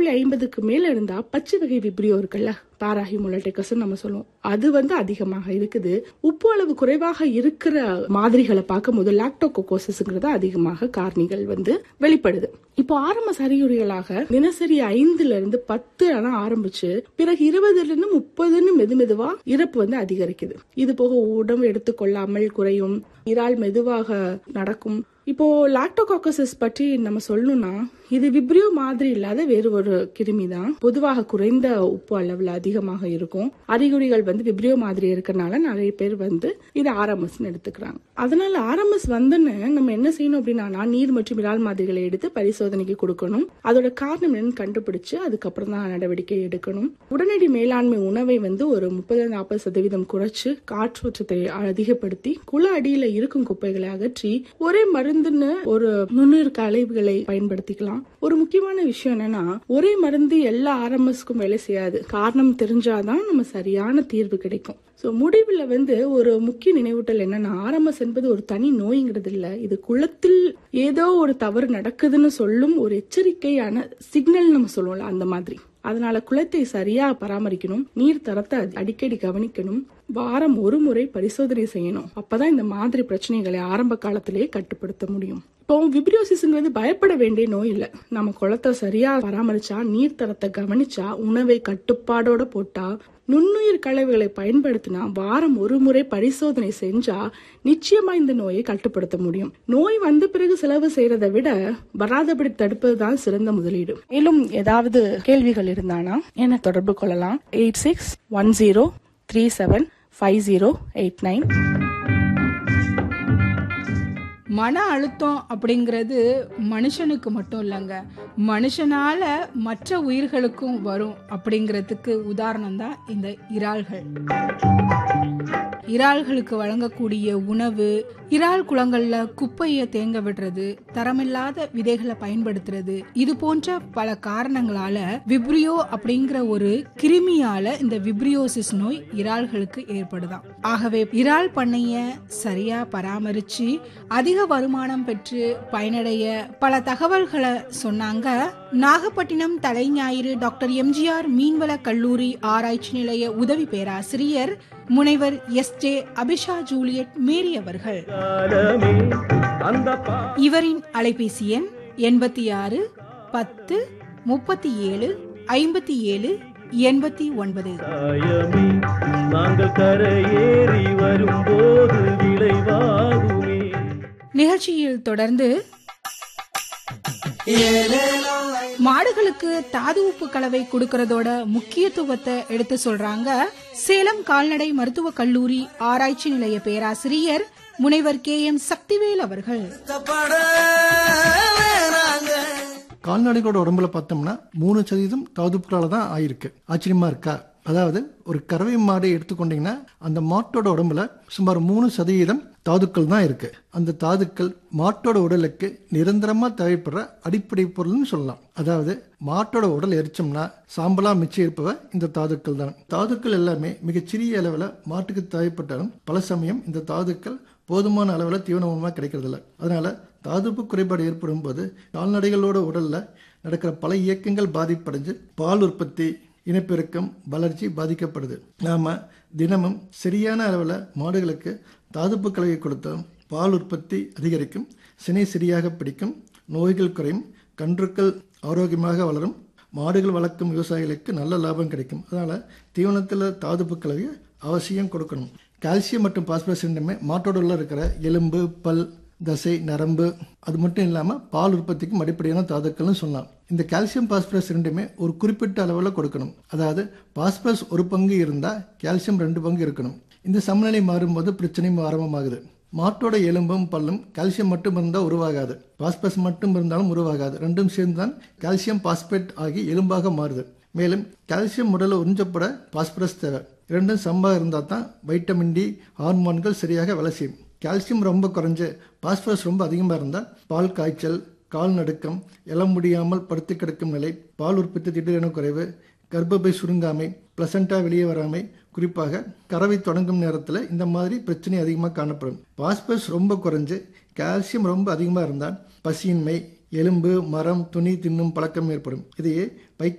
ஐம்பதுக்கு மேல இருந்தா பச்சை வகை விப்ரியோ இருக்குல்ல பாராஹிமோலட்டிகஸ் நம்ம சொல்லுவோம் அது வந்து அதிகமாக இருக்குது உப்பு அளவு குறைவாக இருக்கிற மாதிரிகளை பார்க்கும்போது லாக்டோகோகோசஸ்ங்கிறது அதிகமாக காரணிகள் வந்து வெளிப்படுது இப்போ ஆரம்ப அறிகுறிகளாக தினசரி ஐந்துல இருந்து பத்து ஆனா ஆரம்பிச்சு பிறகு இருபதுல இருந்து முப்பதுன்னு மெது மெதுவா இறப்பு வந்து அதிகரிக்குது இது போக உடம்பு எடுத்துக்கொள்ளாமல் குறையும் இறால் மெதுவாக நடக்கும் இப்போ லாக்டோகாக்கசஸ் பற்றி நம்ம சொல்லணும்னா இது விப்ரியோ மாதிரி இல்லாத வேறு ஒரு கிருமி தான் பொதுவாக குறைந்த உப்பு அளவுல அதிகமாக இருக்கும் அறிகுறிகள் வந்து விப்ரியோ மாதிரி இருக்கறனால நிறைய பேர் வந்து இது ஆர்எம்எஸ் எடுத்துக்கிறாங்க அதனால ஆர்எம்எஸ் வந்தோன்னு நம்ம என்ன செய்யணும் அப்படின்னா நீர் மற்றும் இறால் மாதிரிகளை எடுத்து பரிசோதனைக்கு கொடுக்கணும் அதோட காரணம் என்னன்னு கண்டுபிடிச்சு அதுக்கப்புறம் தான் நடவடிக்கை எடுக்கணும் உடனடி மேலாண்மை உணவை வந்து ஒரு முப்பது நாற்பது சதவீதம் குறைச்சு காற்றோட்டத்தை அதிகப்படுத்தி குள அடியில இருக்கும் குப்பைகளை அகற்றி ஒரே மருந்துன்னு ஒரு நுண்ணுயிர் கலைவுகளை பயன்படுத்திக்கலாம் ஒரு முக்கியமான விஷயம் என்னன்னா ஒரே மருந்து எல்லா ஆர்எம்எஸ்க்கும் வேலை செய்யாது காரணம் தெரிஞ்சாதான் நம்ம சரியான தீர்வு கிடைக்கும் சோ முடிவுல வந்து ஒரு முக்கிய நினைவூட்டல் என்னன்னா ஆர்எம்எஸ் என்பது ஒரு தனி நோய்ங்கிறது இல்ல இது குளத்தில் ஏதோ ஒரு தவறு நடக்குதுன்னு சொல்லும் ஒரு எச்சரிக்கையான சிக்னல் நம்ம சொல்லுவோம்ல அந்த மாதிரி அதனால குளத்தை சரியா பராமரிக்கணும் நீர் தரத்தை அடிக்கடி கவனிக்கணும் வாரம் ஒரு முறை பரிசோதனை செய்யணும் அப்பதான் இந்த மாதிரி பிரச்சனைகளை ஆரம்ப காலத்திலேயே கட்டுப்படுத்த முடியும் இப்போ விப்ரியோசிஸ்ங்கிறது பயப்பட வேண்டிய நோய் இல்ல நம்ம குளத்தை சரியா பராமரிச்சா நீர் தரத்தை கவனிச்சா உணவை கட்டுப்பாடோட போட்டா நுண்ணுயிர் கலவைகளை பயன்படுத்தினா வாரம் ஒரு முறை பரிசோதனை செஞ்சா நிச்சயமா இந்த நோயை கட்டுப்படுத்த முடியும் நோய் வந்த பிறகு செலவு செய்யறதை விட வராதபடி தடுப்பதுதான் சிறந்த முதலீடு மேலும் ஏதாவது கேள்விகள் இருந்தானா என்ன தொடர்பு கொள்ளலாம் eight six one zero three seven five zero eight nine மன அழுத்தம் அப்படிங்கிறது மனுஷனுக்கு மட்டும் இல்லைங்க மனுஷனால மற்ற உயிர்களுக்கும் வரும் அப்படிங்கிறதுக்கு உதாரணம் தான் இந்த இறால்கள் இறால்களுக்கு வழங்கக்கூடிய உணவு இறால் குளங்கள்ல குப்பையை தேங்க விடுறது தரமில்லாத விதைகளை பயன்படுத்துறது இது போன்ற பல காரணங்களால விப்ரியோ அப்படிங்கிற ஒரு கிருமியால இந்த விப்ரியோசிஸ் நோய் இறால்களுக்கு ஏற்படுதாம் ஆகவே இறால் பண்ணைய சரியா பராமரிச்சு அதிக வருமானம் பெற்று பயனடைய பல தகவல்களை சொன்னாங்க நாகப்பட்டினம் தலைஞாயிறு டாக்டர் எம்ஜிஆர் மீன்வள கல்லூரி ஆராய்ச்சி நிலைய உதவி பேராசிரியர் முனைவர் S J Abisha Juliet Mary அவர்கள் இவரின் அலைபேசி எண் எண்பத்தி ஆறு பத்து முப்பத்தி ஏழு ஐம்பத்தி ஏழு எண்பத்தி ஒன்பது நாங்கள் கரையேறி வரும்போது விளைவாகுமே நிகழ்ச்சியில் தொடர்ந்து மாடுகளுக்கு தாது உப்பு கலவை கொடுக்கறதோட முக்கியத்துவத்தை எடுத்து சொல்றாங்க சேலம் கால்நடை மருத்துவ கல்லூரி ஆராய்ச்சி நிலைய பேராசிரியர் முனைவர் கே எம் சக்திவேல் அவர்கள் கால்நடைகளோட உடம்புல பார்த்தோம்னா மூணு சதவீதம் தாதுப்புகளால தான் ஆயிருக்கு ஆச்சரியமா இருக்கா அதாவது ஒரு கறவை மாடை எடுத்துக்கொண்டீங்கன்னா அந்த மாட்டோட உடம்புல சுமார் மூணு சதவீதம் தாதுக்கள் தான் இருக்கு அந்த தாதுக்கள் மாட்டோட உடலுக்கு நிரந்தரமா தேவைப்படுற அடிப்படை பொருள்னு சொல்லலாம் அதாவது மாட்டோட உடல் எரிச்சோம்னா சாம்பலா மிச்சம் இருப்பவ இந்த தாதுக்கள் தான் தாதுக்கள் எல்லாமே மிகச்சிறிய அளவில் மாட்டுக்கு தேவைப்பட்டாலும் பல சமயம் இந்த தாதுக்கள் போதுமான அளவில் தீவன உணவாக கிடைக்கிறதில்ல அதனால தாதுப்பு குறைபாடு ஏற்படும் போது கால்நடைகளோட உடல்ல நடக்கிற பல இயக்கங்கள் பாதிப்படைஞ்சு பால் உற்பத்தி இனப்பெருக்கம் வளர்ச்சி பாதிக்கப்படுது நாம தினமும் சரியான அளவில் மாடுகளுக்கு தாதுப்பு கலவை கொடுத்தோம் பால் உற்பத்தி அதிகரிக்கும் சினை சரியாக பிடிக்கும் நோய்கள் குறையும் கன்றுக்கள் ஆரோக்கியமாக வளரும் மாடுகள் வளர்க்கும் விவசாயிகளுக்கு நல்ல லாபம் கிடைக்கும் அதனால தீவனத்தில் தாதுப்பு கலவையை அவசியம் கொடுக்கணும் கால்சியம் மற்றும் பாஸ்பரஸ் ரெண்டுமே மாட்டோட உள்ள இருக்கிற எலும்பு பல் தசை நரம்பு அது மட்டும் இல்லாமல் பால் உற்பத்திக்கும் அடிப்படையான தாதுக்கள்னு சொல்லலாம் இந்த கால்சியம் பாஸ்பரஸ் ரெண்டுமே ஒரு குறிப்பிட்ட அளவில் கொடுக்கணும் அதாவது பாஸ்பரஸ் ஒரு பங்கு இருந்தால் கால்சியம் ரெண்டு பங்கு இருக்கணும் இந்த சமநிலை மாறும்போது பிரச்சனையும் ஆரம்பமாகுது மாட்டோட எலும்பும் பல்லும் கால்சியம் மட்டும் இருந்தால் உருவாகாது பாஸ்பரஸ் மட்டும் இருந்தாலும் உருவாகாது ரெண்டும் சேர்ந்து தான் கால்சியம் பாஸ்பேட் ஆகி எலும்பாக மாறுது மேலும் கால்சியம் உடலில் உறிஞ்சப்பட பாஸ்பரஸ் தேவை இரண்டும் சம்பாக இருந்தால் தான் வைட்டமின் டி ஹார்மோன்கள் சரியாக வேலை செய்யும் கால்சியம் ரொம்ப குறைஞ்சு பாஸ்பரஸ் ரொம்ப அதிகமாக இருந்தால் பால் காய்ச்சல் கால் நடுக்கம் எழ முடியாமல் படுத்து கிடக்கும் நிலை பால் உற்பத்தி திடீரென குறைவு கர்ப்பப்பை சுருங்காமை பிளசண்டா வெளியே வராமை குறிப்பாக கறவை தொடங்கும் நேரத்தில் இந்த மாதிரி பிரச்சனை அதிகமாக காணப்படும் பாஸ்பரஸ் ரொம்ப குறைஞ்சு கால்சியம் ரொம்ப அதிகமாக இருந்தால் பசியின்மை எலும்பு மரம் துணி தின்னும் பழக்கம் ஏற்படும் இதையே பை